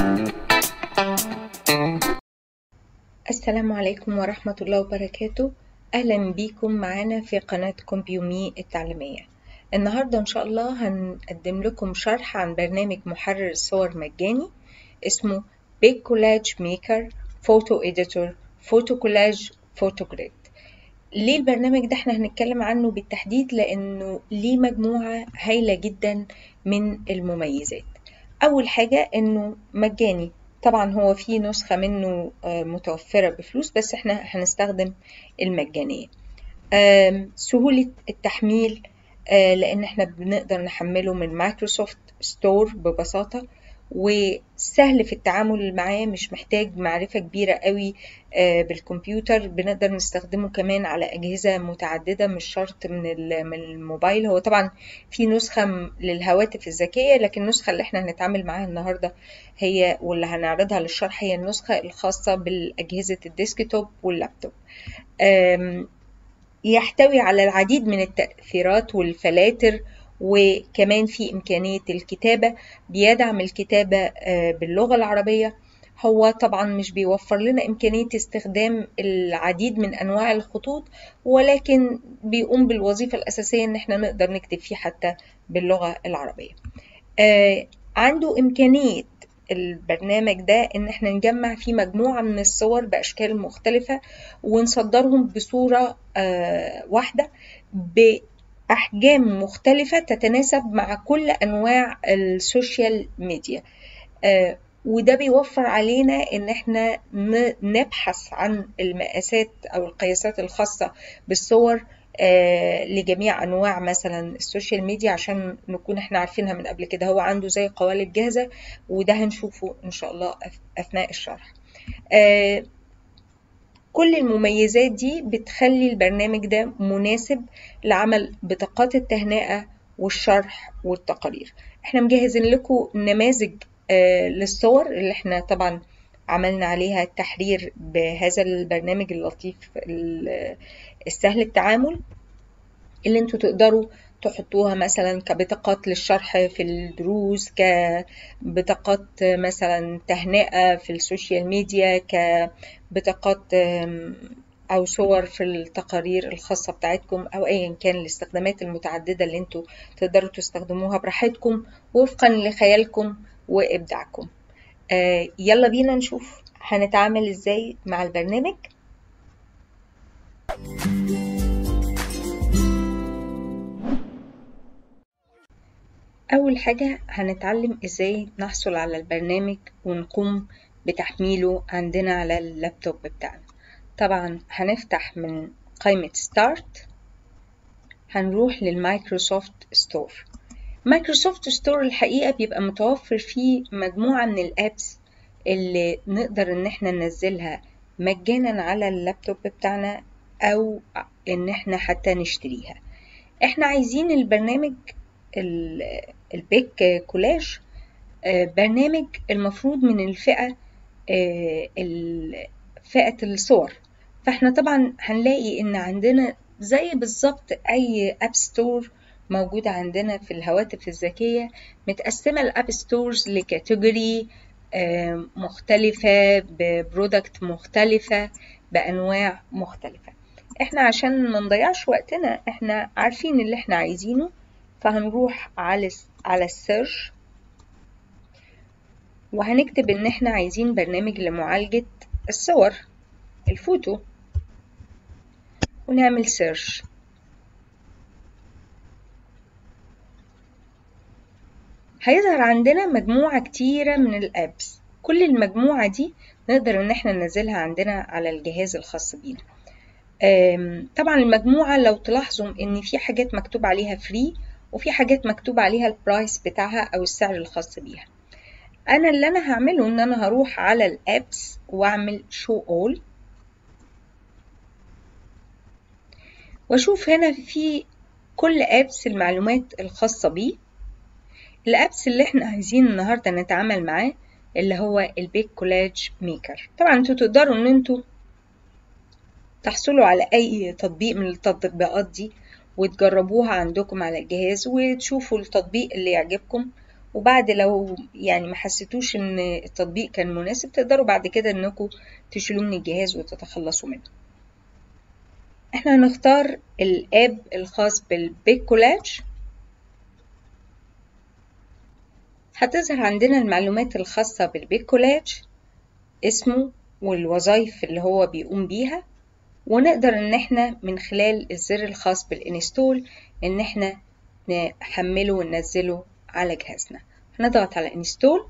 السلام عليكم ورحمة الله وبركاته أهلا بيكم معانا في قناة كومبيومي التعليمية النهاردة إن شاء الله هنقدم لكم شرح عن برنامج محرر صور مجاني اسمه بيج كولاج ميكر فوتو إديتور فوتو كولاج فوتو جريد ليه البرنامج ده احنا هنتكلم عنه بالتحديد لأنه ليه مجموعة هايلة جدا من المميزات أول حاجة إنه مجاني طبعا هو في نسخة منه متوفرة بفلوس بس احنا هنستخدم المجانية سهولة التحميل لأن احنا بنقدر نحمله من مايكروسوفت ستور ببساطة وسهل في التعامل معاه مش محتاج معرفة كبيرة قوي بالكمبيوتر بنقدر نستخدمه كمان على أجهزة متعددة مش شرط من من الموبايل هو طبعا في نسخة للهواتف الذكية لكن النسخة اللي احنا هنتعامل معاها النهاردة هي واللي هنعرضها للشرح هي النسخة الخاصة بالأجهزة الديسكتوب واللابتوب يحتوي على العديد من التأثيرات والفلاتر وكمان في إمكانية الكتابة بيدعم الكتابة باللغة العربية هو طبعا مش بيوفر لنا إمكانية استخدام العديد من أنواع الخطوط ولكن بيقوم بالوظيفة الأساسية إن احنا نقدر نكتب فيه حتى باللغة العربية عنده إمكانية البرنامج ده إن احنا نجمع فيه مجموعة من الصور بأشكال مختلفة ونصدرهم بصورة واحدة بأحجام مختلفة تتناسب مع كل أنواع السوشيال ميديا وده بيوفر علينا ان احنا نبحث عن المقاسات او القياسات الخاصة بالصور لجميع انواع مثلا السوشيال ميديا عشان نكون احنا عارفينها من قبل كده هو عنده زي قوالب جاهزة وده هنشوفه ان شاء الله اثناء الشرح كل المميزات دي بتخلي البرنامج ده مناسب لعمل بطاقات التهنئة والشرح والتقارير احنا مجهزين لكم نماذج للصور اللي احنا طبعا عملنا عليها التحرير بهذا البرنامج اللطيف السهل التعامل اللي انتوا تقدروا تحطوها مثلا كبطاقات للشرح في الدروس كبطاقات مثلا تهنئة في السوشيال ميديا كبطاقات أو صور في التقارير الخاصة بتاعتكم أو أيا كان الاستخدامات المتعددة اللي انتوا تقدروا تستخدموها براحتكم وفقا لخيالكم وإبداعكم آه يلا بينا نشوف هنتعامل ازاي مع البرنامج أول حاجة هنتعلم ازاي نحصل على البرنامج ونقوم بتحميله عندنا على اللابتوب بتاعنا طبعا هنفتح من قائمة ستارت هنروح للمايكروسوفت ستور مايكروسوفت ستور الحقيقة بيبقى متوفر فيه مجموعة من الابس اللي نقدر ان احنا ننزلها مجانا على اللابتوب بتاعنا او ان احنا حتى نشتريها احنا عايزين البرنامج البيك كولاج برنامج المفروض من الفئة فئة الصور فاحنا طبعا هنلاقي ان عندنا زي بالظبط اي اب ستور موجودة عندنا في الهواتف الذكية متقسمة الأب ستورز لكاتيجوري مختلفة ببرودكت مختلفة بأنواع مختلفة احنا عشان ما نضيعش وقتنا احنا عارفين اللي احنا عايزينه فهنروح على على السيرش وهنكتب ان احنا عايزين برنامج لمعالجة الصور الفوتو ونعمل سيرش هيظهر عندنا مجموعة كتيرة من الابس كل المجموعة دي نقدر ان احنا ننزلها عندنا على الجهاز الخاص بينا طبعا المجموعة لو تلاحظوا ان في حاجات مكتوب عليها فري وفي حاجات مكتوب عليها البرايس بتاعها او السعر الخاص بيها انا اللي انا هعمله ان انا هروح على الابس واعمل شو اول واشوف هنا في كل ابس المعلومات الخاصة بيه الابس اللي احنا عايزين النهارده نتعامل معاه اللي هو البيك كولاج ميكر طبعا انتوا تقدروا ان انتوا تحصلوا على اي تطبيق من التطبيقات دي وتجربوها عندكم على الجهاز وتشوفوا التطبيق اللي يعجبكم وبعد لو يعني ما حسيتوش ان التطبيق كان مناسب تقدروا بعد كده انكم تشيلوه من الجهاز وتتخلصوا منه احنا هنختار الاب الخاص بالبيك كولاج هتظهر عندنا المعلومات الخاصة بالبيك كولاج اسمه والوظائف اللي هو بيقوم بيها ونقدر ان احنا من خلال الزر الخاص بالانستول ان احنا نحمله وننزله على جهازنا هنضغط على انستول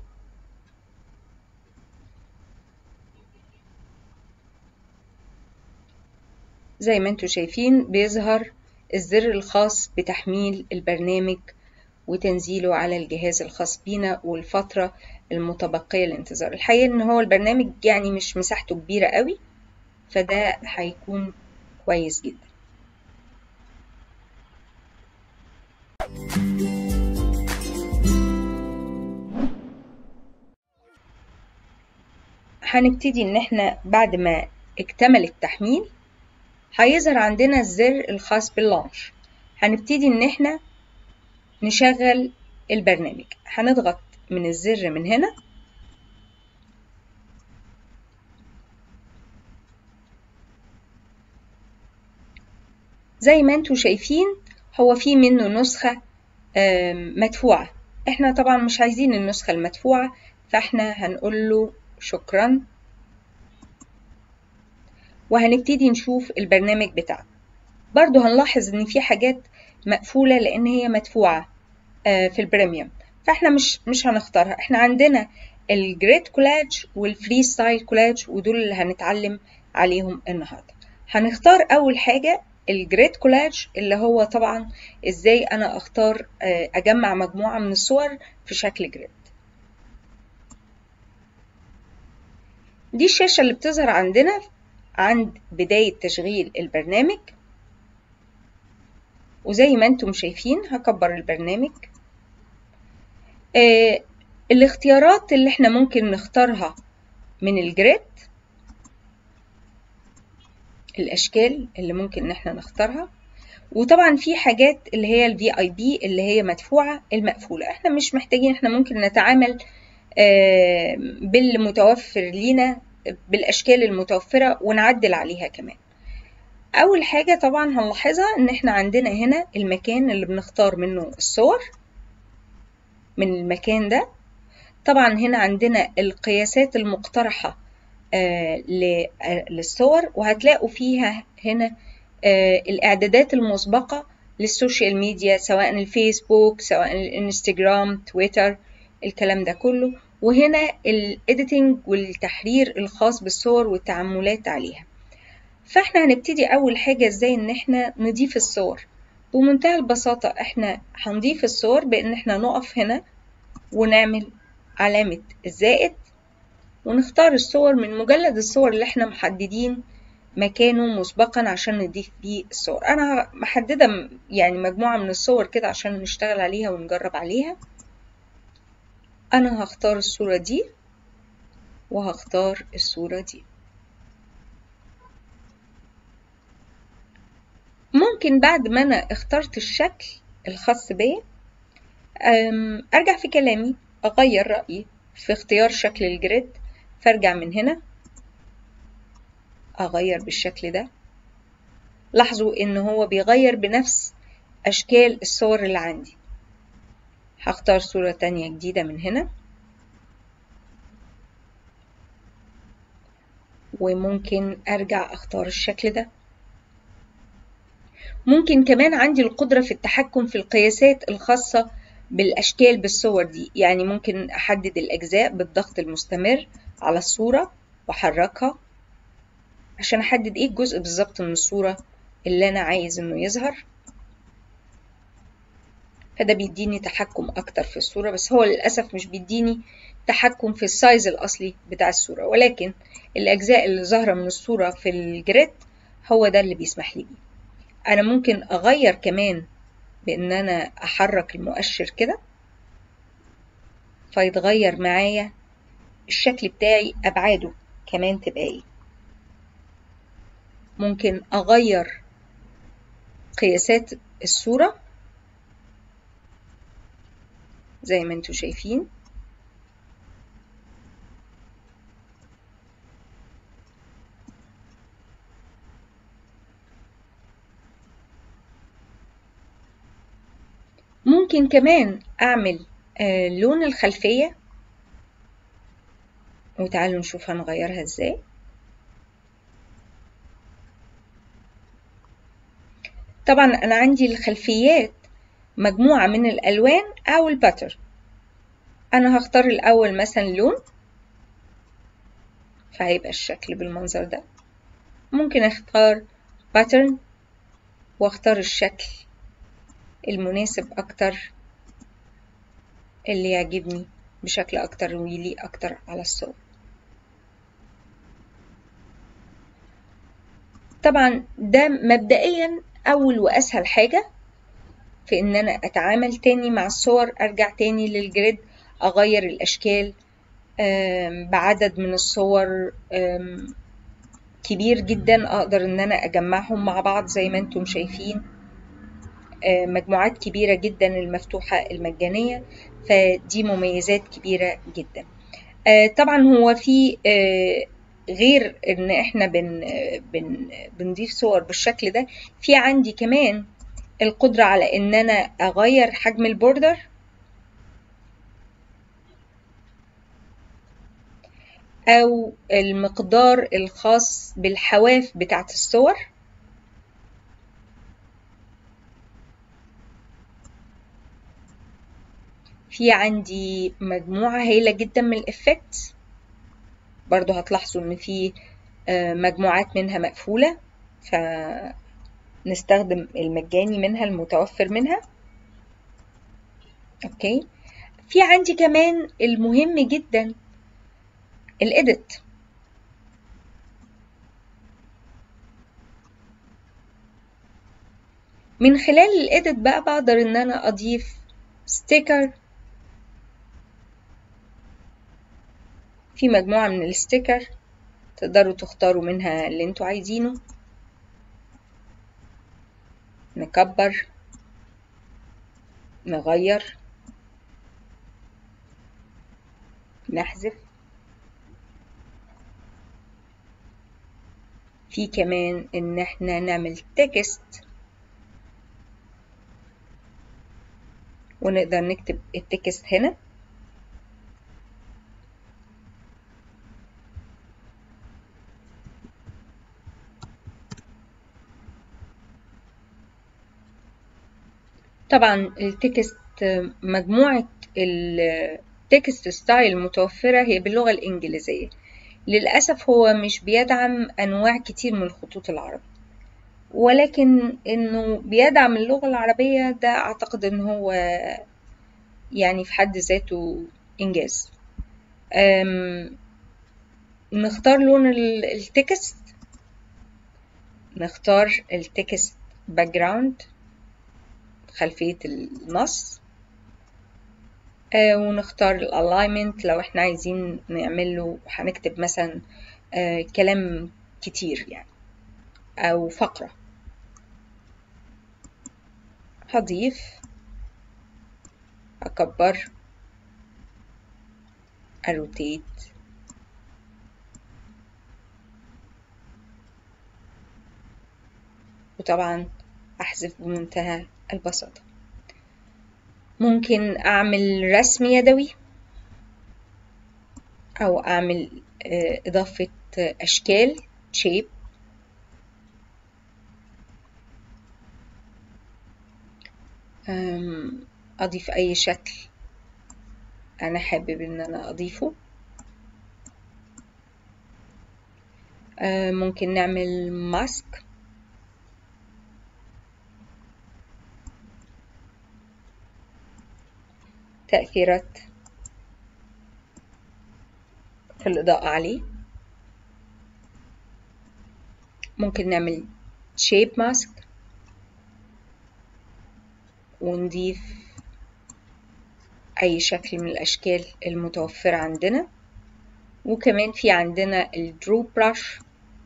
زي ما انتم شايفين بيظهر الزر الخاص بتحميل البرنامج وتنزيله على الجهاز الخاص بينا والفترة المتبقية للانتظار الحقيقة ان هو البرنامج يعني مش مساحته كبيرة قوي فده هيكون كويس جدا هنبتدي ان احنا بعد ما اكتمل التحميل هيظهر عندنا الزر الخاص باللانش هنبتدي ان احنا نشغل البرنامج هنضغط من الزر من هنا زي ما انتم شايفين هو في منه نسخة مدفوعة احنا طبعا مش عايزين النسخة المدفوعة فاحنا هنقول له شكرا وهنبتدي نشوف البرنامج بتاعنا برضو هنلاحظ ان في حاجات مقفولة لان هي مدفوعة في البريميوم فاحنا مش مش هنختارها احنا عندنا الجريت كولاج والفري ستايل كولاج ودول اللي هنتعلم عليهم النهارده هنختار اول حاجه الجريت كولاج اللي هو طبعا ازاي انا اختار اجمع مجموعه من الصور في شكل جريد دي الشاشه اللي بتظهر عندنا عند بدايه تشغيل البرنامج وزي ما انتم شايفين هكبر البرنامج آه الاختيارات اللي احنا ممكن نختارها من الجريد الاشكال اللي ممكن ان احنا نختارها وطبعا في حاجات اللي هي الفي اي بي اللي هي مدفوعه المقفوله احنا مش محتاجين احنا ممكن نتعامل آه بالمتوفر لينا بالاشكال المتوفره ونعدل عليها كمان اول حاجه طبعا هنلاحظها ان احنا عندنا هنا المكان اللي بنختار منه الصور من المكان ده طبعا هنا عندنا القياسات المقترحة آه للصور وهتلاقوا فيها هنا آه الإعدادات المسبقة للسوشيال ميديا سواء الفيسبوك سواء الانستجرام تويتر الكلام ده كله وهنا الإديتنج والتحرير الخاص بالصور والتعاملات عليها فاحنا هنبتدي أول حاجة ازاي ان احنا نضيف الصور بمنتهى البساطة احنا هنضيف الصور بان احنا نقف هنا ونعمل علامة الزائد ونختار الصور من مجلد الصور اللي احنا محددين مكانه مسبقا عشان نضيف بيه الصور انا محددة يعني مجموعة من الصور كده عشان نشتغل عليها ونجرب عليها انا هختار الصورة دي وهختار الصورة دي ممكن بعد ما انا اخترت الشكل الخاص بيا ارجع في كلامي اغير رأيي في اختيار شكل الجريد فارجع من هنا اغير بالشكل ده لاحظوا ان هو بيغير بنفس اشكال الصور اللي عندي هختار صورة تانية جديدة من هنا وممكن ارجع اختار الشكل ده ممكن كمان عندي القدرة في التحكم في القياسات الخاصة بالأشكال بالصور دي يعني ممكن أحدد الأجزاء بالضغط المستمر على الصورة وأحركها عشان أحدد إيه الجزء بالظبط من الصورة اللي أنا عايز إنه يظهر فده بيديني تحكم أكتر في الصورة بس هو للأسف مش بيديني تحكم في السايز الأصلي بتاع الصورة ولكن الأجزاء اللي ظاهرة من الصورة في الجريد هو ده اللي بيسمح لي بيه أنا ممكن أغير كمان بإن أنا أحرك المؤشر كده فيتغير معايا الشكل بتاعي أبعاده كمان تبقى إيه ممكن أغير قياسات الصورة زي ما انتوا شايفين ممكن كمان أعمل آه لون الخلفية وتعالوا نشوف هنغيرها ازاي طبعا أنا عندي الخلفيات مجموعة من الألوان أو الباتر أنا هختار الأول مثلا لون فهيبقى الشكل بالمنظر ده ممكن أختار باترن واختار الشكل المناسب أكتر اللي يعجبني بشكل أكتر ويليق أكتر على الصور طبعا ده مبدئيا أول وأسهل حاجة في إن أنا أتعامل تاني مع الصور أرجع تاني للجريد أغير الأشكال بعدد من الصور كبير جدا أقدر إن أنا أجمعهم مع بعض زي ما انتم شايفين مجموعات كبيرة جدا المفتوحة المجانية فدي مميزات كبيرة جدا طبعا هو في غير ان احنا بن بن بنضيف صور بالشكل ده في عندي كمان القدرة على ان انا اغير حجم البوردر او المقدار الخاص بالحواف بتاعت الصور في عندي مجموعة هايلة جدا من الإفكت برضو هتلاحظوا إن في مجموعات منها مقفولة فنستخدم المجاني منها المتوفر منها أوكي في عندي كمان المهم جدا الإيديت من خلال الإيديت بقى بقدر إن أنا أضيف ستيكر في مجموعة من الستيكر تقدروا تختاروا منها اللي انتوا عايزينه نكبر نغير نحذف في كمان ان احنا نعمل تكست ونقدر نكتب التكست هنا طبعا التكست مجموعة التكست ستايل المتوفرة هي باللغة الإنجليزية للأسف هو مش بيدعم أنواع كتير من الخطوط العربي ولكن إنه بيدعم اللغة العربية ده أعتقد إن هو يعني في حد ذاته إنجاز نختار لون التكست نختار التكست باك جراوند خلفية النص آه ونختار الالاينمنت لو احنا عايزين نعمله هنكتب مثلا آه كلام كتير يعني او فقرة هضيف اكبر اروتيت وطبعا احذف بمنتهى البساطة ممكن أعمل رسم يدوي أو أعمل إضافة أشكال shape أضيف أي شكل أنا حابب إن أنا أضيفه ممكن نعمل ماسك تأثيرات في الإضاءة عليه ممكن نعمل shape mask ونضيف أي شكل من الأشكال المتوفرة عندنا وكمان في عندنا الدرو براش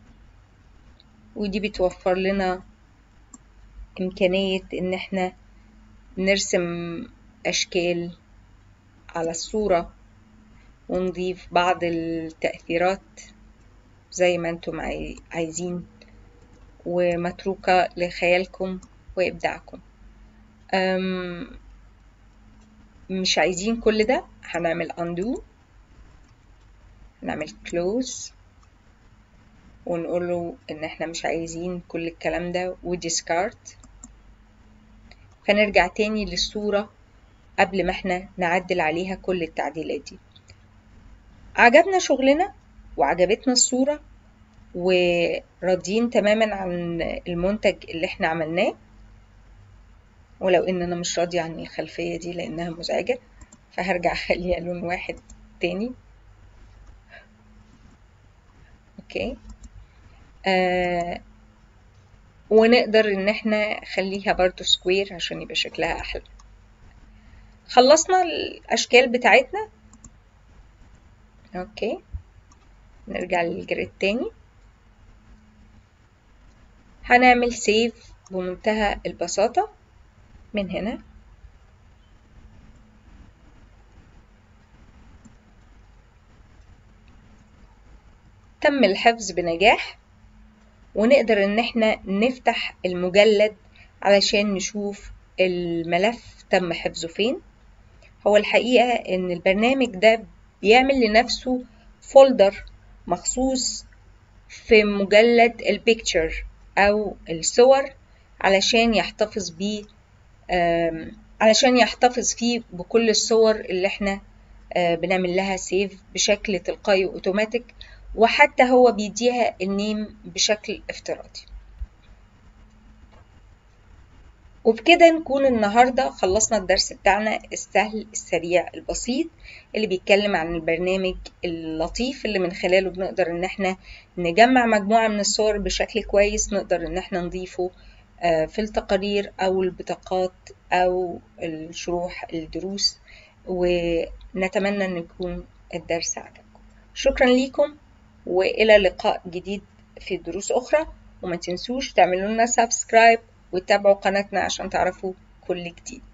ودي بتوفر لنا إمكانية إن احنا نرسم أشكال على الصورة ونضيف بعض التأثيرات زي ما انتم عايزين ومتروكة لخيالكم وإبداعكم مش عايزين كل ده هنعمل undo نعمل close ونقول له ان احنا مش عايزين كل الكلام ده وديسكارد فنرجع تاني للصورة قبل ما احنا نعدل عليها كل التعديلات دي عجبنا شغلنا وعجبتنا الصورة وراضيين تماما عن المنتج اللي احنا عملناه ولو ان انا مش راضية عن الخلفية دي لانها مزعجة فهرجع اخليها لون واحد تاني اوكي آه ونقدر ان احنا نخليها برضو سكوير عشان يبقى شكلها احلى خلصنا الاشكال بتاعتنا اوكي نرجع للجريد تاني هنعمل سيف بمنتهى البساطة من هنا تم الحفظ بنجاح ونقدر ان احنا نفتح المجلد علشان نشوف الملف تم حفظه فين هو الحقيقة ان البرنامج ده بيعمل لنفسه فولدر مخصوص في مجلد البيكتشر او الصور علشان يحتفظ بيه علشان يحتفظ فيه بكل الصور اللي احنا بنعمل لها سيف بشكل تلقائي اوتوماتيك وحتى هو بيديها النيم بشكل افتراضي وبكده نكون النهاردة خلصنا الدرس بتاعنا السهل السريع البسيط اللي بيتكلم عن البرنامج اللطيف اللي من خلاله بنقدر ان احنا نجمع مجموعة من الصور بشكل كويس نقدر ان احنا نضيفه في التقارير او البطاقات او الشروح الدروس ونتمنى ان يكون الدرس عجبكم شكرا ليكم والى لقاء جديد في دروس اخرى وما تنسوش تعملوا لنا سبسكرايب وتابعوا قناتنا عشان تعرفوا كل جديد